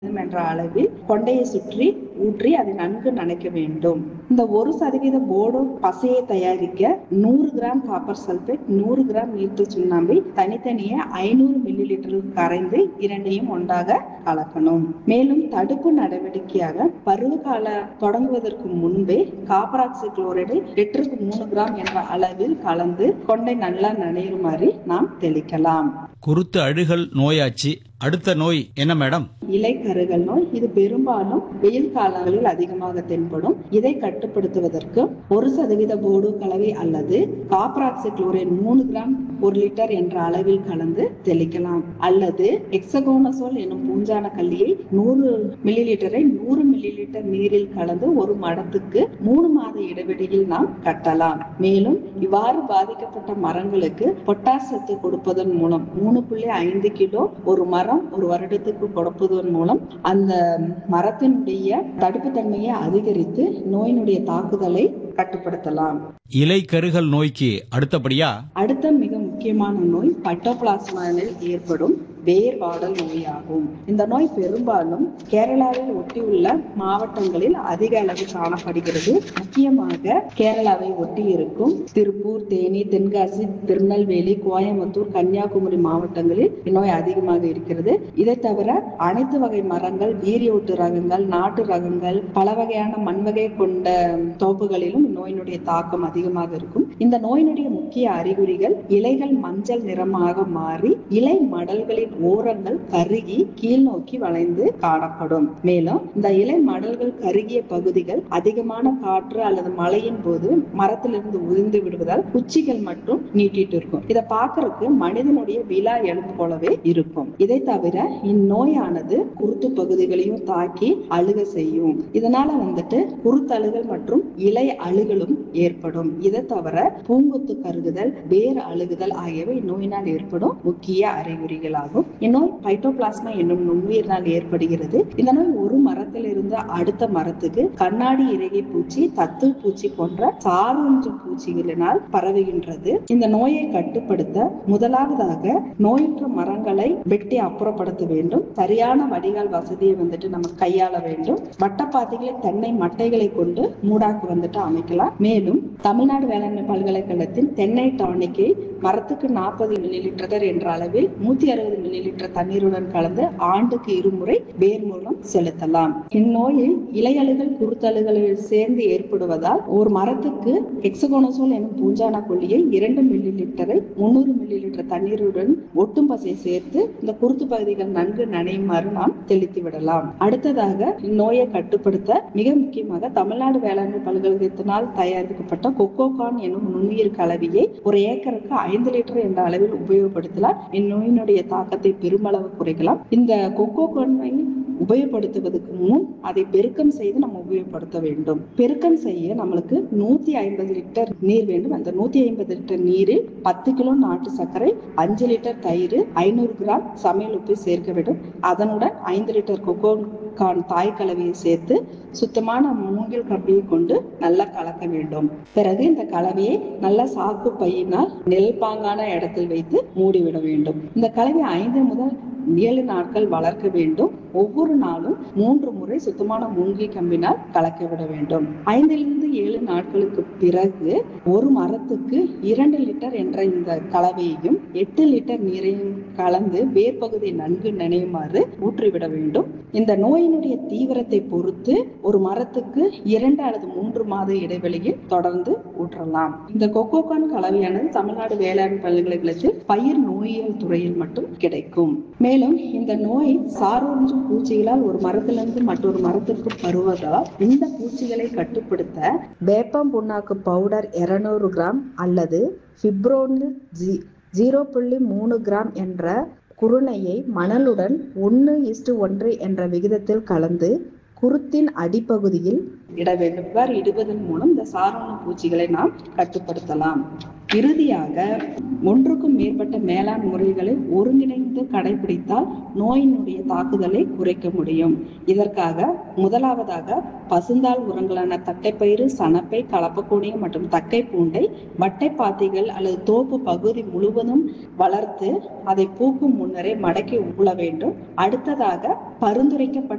என்ற அளவில் கொண்டையை சுற்றி ஊற்றி அதை நன்கு நனைக்க வேண்டும் இந்த ஒரு சதவீத போர்டு பசையை தயாரிக்க நூறு கிராம் காப்பர் சல்பேட் நூறு கிராம் நீர்த்து சுண்ணாம்பை தனித்தனியே ஐநூறு மில்லி லிட்டரில் கரைந்து இரண்டையும் ஒன்றாக கலக்கணும் மேலும் தடுப்பு நடவடிக்கையாக பருவகால தொடங்குவதற்கு முன்பே காப்பர் ஆக்சி குளோரைடு லிட்டருக்கு மூணு கிராம் என்ற அளவில் கலந்து கொண்டை நல்லா நனையுமாறு நாம் தெளிக்கலாம் குருத்து அழுகல் நோயாச்சு அடுத்த நோய் என்ன மேடம் இலை கருகல் நோய் இது பெரும்பாலும் வெயில் காலங்களில் அதிகமாக தென்படும் இதை கட்டுப்படுத்துவதற்கு ஒரு சதவீத போர்டு கலவை அல்லது காப்பராக்சி குளோரைட் மூணு கிராம் ஒரு லிட்டர் என்ற அளவில் கலந்து தெளிக்கலாம் அல்லது எக்ஸகோனசோல் என்னும் பூஞ்சான கல்லியை நூறு மில்லி லிட்டரை நூறு மில்லி லிட்டர் நீரில் கலந்து ஒரு மடத்துக்கு மூணு மாத இடைவெளியில் நாம் கட்டலாம் மேலும் இவ்வாறு பாதிக்கப்பட்ட மரங்களுக்கு பொட்டாஸ் சத்து கொடுப்பதன் மூலம் மூணு புள்ளி ஐந்து கிலோ ஒரு மரம் ஒரு வருடத்துக்கு கொடுப்பதன் மூலம் அந்த மரத்தினுடைய தடுப்பு தன்மையை அதிகரித்து நோயினுடைய தாக்குதலை கட்டுப்படுத்தலாம் இலை கருகல் நோய்க்கு அடுத்தபடியா அடுத்த மிக முக்கியமான நோய் பட்டோபிளாஸ்மாவில் ஏற்படும் வேர் வாடல் நோயாகும் இந்த நோய் பெரும்பாலும் கேரளாவில் ஒட்டியுள்ள மாவட்டங்களில் அதிக அளவு காணப்படுகிறது முக்கியமாக கேரளாவை ஒட்டி இருக்கும் திருப்பூர் தேனி தென்காசி திருநெல்வேலி கோயம்புத்தூர் கன்னியாகுமரி மாவட்டங்களில் இந்நோய் அதிகமாக இருக்கிறது இதை தவிர அனைத்து வகை மரங்கள் வீரியொட்டு ரகங்கள் நாட்டு ரகங்கள் பல வகையான மண் வகை கொண்ட தோப்புகளிலும் இந்நோயினுடைய தாக்கம் அதிகமாக இருக்கும் இந்த நோயினுடைய முக்கிய அறிகுறிகள் இலைகள் மஞ்சள் நிறமாக மாறி இலை மடல்களின் ஓரங்கள் கருகி கீழ் நோக்கி வளைந்து காணப்படும் மேலும் இந்த இலை மடல்கள் கருகிய பகுதிகள் அதிகமான காற்று அல்லது மழையின் போது மரத்திலிருந்து உதிர்ந்து விடுவதால் குச்சிகள் மட்டும் நீட்டிட்டு இருக்கும் இதை பார்க்கறதுக்கு மனிதனுடைய விழா எலும்பு போலவே இருக்கும் இதை தவிர இந்நோயானது குருத்து பகுதிகளையும் தாக்கி அழுக செய்யும் இதனால வந்துட்டு குருத்தழுகல் மற்றும் இலை அழுகலும் ஏற்படும் இதை தவிர பூங்கொத்து கருகுதல் வேர் அழுகுதல் ஆகியவை இந்நோயினால் ஏற்படும் முக்கிய அறிகுறிகளாகும் இந்நோய் பைட்டோபிளாஸ்மா என்னும் நுண்ணுயிரினால் ஏற்படுகிறது இந்த நோய் ஒரு மரத்தில் இருந்து அடுத்த மரத்துக்கு கண்ணாடி இறகை பூச்சி தத்து பூச்சி போன்ற சார்வொன்று பூச்சிகளினால் பரவுகின்றது இந்த நோயை கட்டுப்படுத்த முதலாவதாக நோயுற்ற மரங்களை வெட்டி அப்புறப்படுத்த வேண்டும் சரியான வடிகால் வசதியை வந்துட்டு நம்ம கையாள வேண்டும் வட்டப்பாதைகளை தென்னை மட்டைகளை கொண்டு மூடாக்கு வந்துட்டு அமைக்கலாம் மேலும் தமிழ்நாடு வேளாண்மை பல்கலைக்கழகத்தின் தென்னை டானிக்கை மரத்துக்கு நாற்பது மில்லி லிட்டர் என்ற அளவில் நூத்தி அறுபது மில்லி லிட்டர் தண்ணீருடன் கலந்து ஆண்டுக்கு இருமுறை வேர் மூலம் செலுத்தலாம் இந்நோயில் இலையழுகள் குருத்தழுகளில் சேர்ந்து ஏற்படுவதால் ஒரு மரத்துக்கு எக்ஸகோனசோல் எனும் பூஞ்சான கொல்லியை இரண்டு மில்லி லிட்டரை முன்னூறு மில்லி லிட்டர் தண்ணீருடன் ஒட்டும் பசை சேர்த்து இந்த குருத்து பகுதிகள் நன்கு நனையுமாறு நாம் தெளித்து விடலாம் அடுத்ததாக இந்நோயை கட்டுப்படுத்த மிக முக்கியமாக தமிழ்நாடு வேளாண்மை பல்கலைக்கழகத்தினால் தயாரிக்கப்பட்ட கொக்கோகான் எனும் நுண்ணுயிர் கலவையை ஒரு ஏக்கருக்கு ஐந்து லிட்டர் என்ற அளவில் உபயோகப்படுத்தலாம் இந்நோயினுடைய தாக்கத்தை பெருமளவு குறைக்கலாம் இந்த கொக்கோகானை உபயோகப்படுத்துவதற்கு முன் அதை பெருக்கம் செய்து நம்ம உபயோகப்படுத்த வேண்டும் பெருக்கம் செய்ய நம்மளுக்கு நூத்தி ஐம்பது லிட்டர் நீர் வேண்டும் அந்த நூத்தி ஐம்பது லிட்டர் நீரில் பத்து கிலோ நாட்டு சர்க்கரை அஞ்சு லிட்டர் தயிர் ஐநூறு கிராம் சமையல் உப்பு சேர்க்க வேண்டும் அதனுடன் ஐந்து லிட்டர் கொக்கோ கான் தாய் கலவையை சேர்த்து சுத்தமான மூங்கில் கம்பியை கொண்டு நல்லா கலக்க வேண்டும் பிறகு இந்த கலவையை நல்ல சாக்கு பையினால் நெல் பாங்கான இடத்தில் வைத்து மூடிவிட வேண்டும் இந்த கலவை ஐந்து முதல் ஏழு நாட்கள் வளர்க்க வேண்டும் ஒவ்வொரு நாளும் மூன்று முறை சுத்தமான மூங்கில் கம்பினால் கலக்க விட வேண்டும் ஐந்திலிருந்து ஏழு நாட்களுக்கு பிறகு ஒரு மரத்துக்கு இரண்டு லிட்டர் என்ற இந்த கலவையையும் எட்டு லிட்டர் நீரையும் கலந்து வேர்பகுதியை நன்கு நினைவுமாறு ஊற்றிவிட வேண்டும் இந்த நோயினுடைய தீவிரத்தை பொறுத்து ஒரு மரத்துக்கு இரண்டு அல்லது மூன்று மாத இடைவெளியில் தொடர்ந்து ஊற்றலாம் இந்த கொக்கோகான் கலவையானது தமிழ்நாடு வேளாண் பல்கலைக்கழகத்தில் பயிர் நோயியல் துறையில் மட்டும் கிடைக்கும் மேலும் இந்த நோய் சாரோன்று பூச்சிகளால் ஒரு மரத்திலிருந்து மற்றொரு மரத்திற்கு பருவதால் இந்த பூச்சிகளை கட்டுப்படுத்த வேப்பம் புண்ணாக்கு பவுடர் இருநூறு கிராம் அல்லது பிப்ரோனில் ஜி ஜீரோ புள்ளி மூணு கிராம் என்ற குருணையை மணலுடன் ஒன்று இஸ்டு ஒன்று என்ற விகிதத்தில் கலந்து குருத்தின் அடிப்பகுதியில் இட வேண்டும் இவ்வாறு இடுவதன் மூலம் இந்த சாரோன பூச்சிகளை நாம் கட்டுப்படுத்தலாம் இறுதியாக ஒன்றுக்கும் மேற்பட்ட மேலாண் முறைகளை ஒருங்கிணைந்து கடைபிடித்தால் நோயினுடைய தாக்குதலை குறைக்க முடியும் இதற்காக முதலாவதாக பசுந்தாள் உரங்களான தட்டைப்பயிறு சணப்பை கலப்பக்கூடியம் மற்றும் தக்கை பூண்டை வட்டை பாத்திகள் அல்லது தோப்பு பகுதி முழுவதும் வளர்த்து அதை பூக்கும் முன்னரே மடக்கி உள்ள வேண்டும் அடுத்ததாக பரிந்துரைக்கப்பட்ட